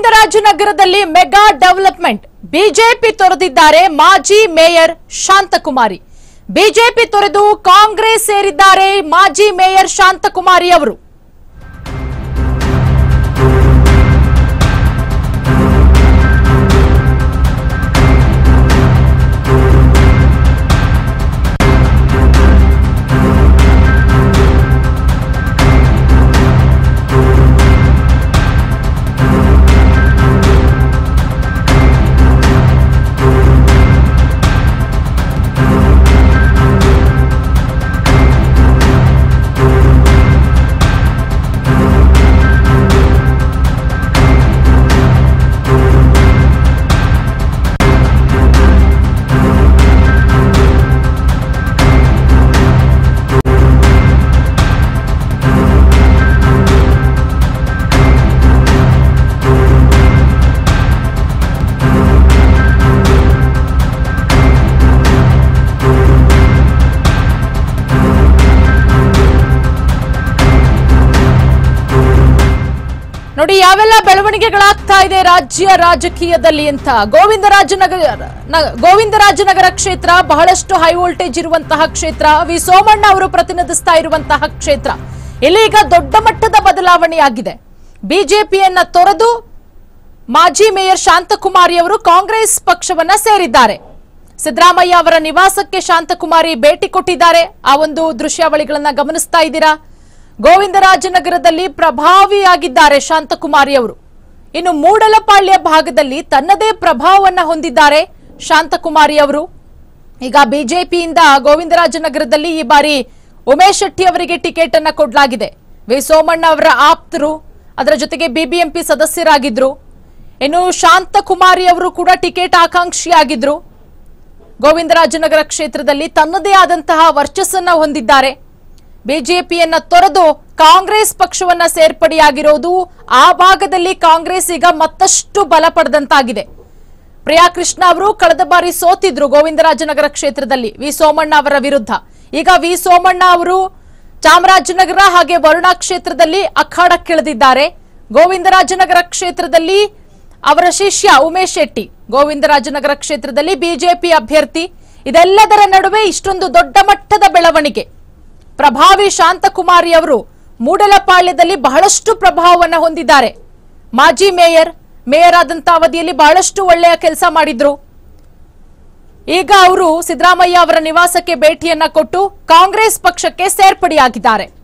ಗೋವಿಂದರಾಜನಗರದಲ್ಲಿ mega development BJP ತೊರೆದಿದ್ದಾರೆ ಮಾಜಿ mayor Shanthakumari BJP ತೊರೆದು ಕಾಂಗ್ರೆಸ್ ಸೇರಿದ್ದಾರೆ ಮಾಜಿ ಮೇಯರ್ ಶಾಂತಕುಮಾರಿ ಅವರು ನೋಡಿ ಯಾವೆಲ್ಲ ಬೆಳವಣಿಗೆಗಳಾಗ್ತಾ ಇದೆ ರಾಜ್ಯ ರಾಜಕೀಯದಲ್ಲಿ ಅಂತ ಗೋವಿಂದರಾಜನಗರ ನ- ಗೋವಿಂದರಾಜನಗರ ಕ್ಷೇತ್ರ ಬಹಳಷ್ಟು ಹೈ ವೋಲ್ಟೇಜ್ ಇರುವಂತಹ ಕ್ಷೇತ್ರ ವಿ ಸೋಮಣ್ಣ ಅವರು ಪ್ರತಿನಿಧಿಸ್ತಾ ಇರುವಂತಹ ಕ್ಷೇತ್ರ ಇಲ್ಲಿ ಈಗ ದೊಡ್ಡ ಮಟ್ಟದ ಬದಲಾವಣೆಯಾಗಿದೆ ಬಿಜೆಪಿಯನ್ನ ತೊರೆದು ಮಾಜಿ ಮೇಯರ್ ಶಾಂತಕುಮಾರಿ ಅವರು ಕಾಂಗ್ರೆಸ್ ಪಕ್ಷವನ್ನ ಸೇರಿದ್ದಾರೆ ಸಿದ್ದರಾಮಯ್ಯ ಅವರ ನಿವಾಸಕ್ಕೆ ಶಾಂತಕುಮಾರಿ ಭೇಟಿ ಕೊಟ್ಟಿದ್ದಾರೆ ಆ ಒಂದು ದೃಶ್ಯಾವಳಿಗಳನ್ನ ಗಮನಿಸ್ತಾ ಇದ್ದೀರಾ ಗೋವಿಂದರಾಜನಗರದಲ್ಲಿ ಪ್ರಭಾವಿಯಾಗಿದ್ದಾರೆ ಶಾಂತಕುಮಾರಿ ಅವರು ಇನ್ನು ಮೂಡಲಪಾಳ್ಯ ಭಾಗದಲ್ಲಿ ತನ್ನದೇ ಪ್ರಭಾವವನ್ನ ಹೊಂದಿದ್ದಾರೆ ಶಾಂತಕುಮಾರಿ ಅವರು ಈಗ ಬಿಜೆಪಿಯಿಂದ ಗೋವಿಂದರಾಜನಗರದಲ್ಲಿ ಈ ಬಾರಿ ಉಮೇಶ್ ಶೆಟ್ಟಿ ಅವರಿಗೆ ಟಿಕೆಟ್ ಅನ್ನ ಕೊಡಲಾಗಿದೆ ವಿ ಸೋಮಣ್ಣ ಅವರ ಆಪ್ತರು ಅದರ ಜೊತೆಗೆ ಬಿಬಿಎಂಪಿ ಸದಸ್ಯರಾಗಿದ್ರು ಇನ್ನು ಶಾಂತಕುಮಾರಿ ಅವರು ಕೂಡ ಟಿಕೆಟ್ ಆಕಾಂಕ್ಷಿಯಾಗಿದ್ರು ಗೋವಿಂದರಾಜನಗರ ಕ್ಷೇತ್ರದಲ್ಲಿ ತನ್ನದೇ ಆದಂತಹ ವರ್ಚಸ್ಸನ್ನ ಹೊಂದಿದ್ದಾರೆ ಬಿಜೆಪಿಯನ್ನ ತೊರೆದು ಕಾಂಗ್ರೆಸ್ ಪಕ್ಷವನ್ನ ಸೇರ್ಪಡೆಯಾಗಿರೋದು ಆ ಭಾಗದಲ್ಲಿ ಕಾಂಗ್ರೆಸ್ ಈಗ ಮತ್ತಷ್ಟು ಬಲ ಪಡೆದಂತಾಗಿದೆ ಪ್ರಿಯಾ ಕೃಷ್ಣ ಅವರು ಕಳೆದ ಬಾರಿ ಸೋತಿದ್ರು ಗೋವಿಂದರಾಜನಗರ ಕ್ಷೇತ್ರದಲ್ಲಿ ವಿ ಸೋಮಣ್ಣ ಅವರ ವಿರುದ್ಧ ಈಗ ವಿ ಸೋಮಣ್ಣ ಅವರು ಚಾಮರಾಜನಗರ ಹಾಗೆ ವರುಣಾ ಕ್ಷೇತ್ರದಲ್ಲಿ ಅಖಾಡಕ್ಕಿಳಿದಿದ್ದಾರೆ ಗೋವಿಂದರಾಜನಗರ ಕ್ಷೇತ್ರದಲ್ಲಿ ಅವರ ಶಿಷ್ಯ ಉಮೇಶ್ ಶೆಟ್ಟಿ ಗೋವಿಂದರಾಜನಗರ ಕ್ಷೇತ್ರದಲ್ಲಿ ಬಿಜೆಪಿ ಅಭ್ಯರ್ಥಿ ಇದೆಲ್ಲದರ ನಡುವೆ ಇಷ್ಟೊಂದು ದೊಡ್ಡ ಮಟ್ಟದ ಬೆಳವಣಿಗೆ ಪ್ರಭಾವಿ ಶಾಂತಕುಮಾರಿ ಅವರು ಮೂಡಲಪಾಳ್ಯದಲ್ಲಿ ಬಹಳಷ್ಟು ಪ್ರಭಾವವನ್ನು ಹೊಂದಿದ್ದಾರೆ ಮಾಜಿ ಮೇಯರ್ ಮೇಯರ್ ಆದಂತ ಅವಧಿಯಲ್ಲಿ ಬಹಳಷ್ಟು ಒಳ್ಳೆಯ ಕೆಲಸ ಮಾಡಿದ್ರು ಈಗ ಅವರು ಸಿದ್ದರಾಮಯ್ಯ ಅವರ ನಿವಾಸಕ್ಕೆ ಭೇಟಿಯನ್ನ ಕೊಟ್ಟು ಕಾಂಗ್ರೆಸ್ ಪಕ್ಷಕ್ಕೆ ಸೇರ್ಪಡೆಯಾಗಿದ್ದಾರೆ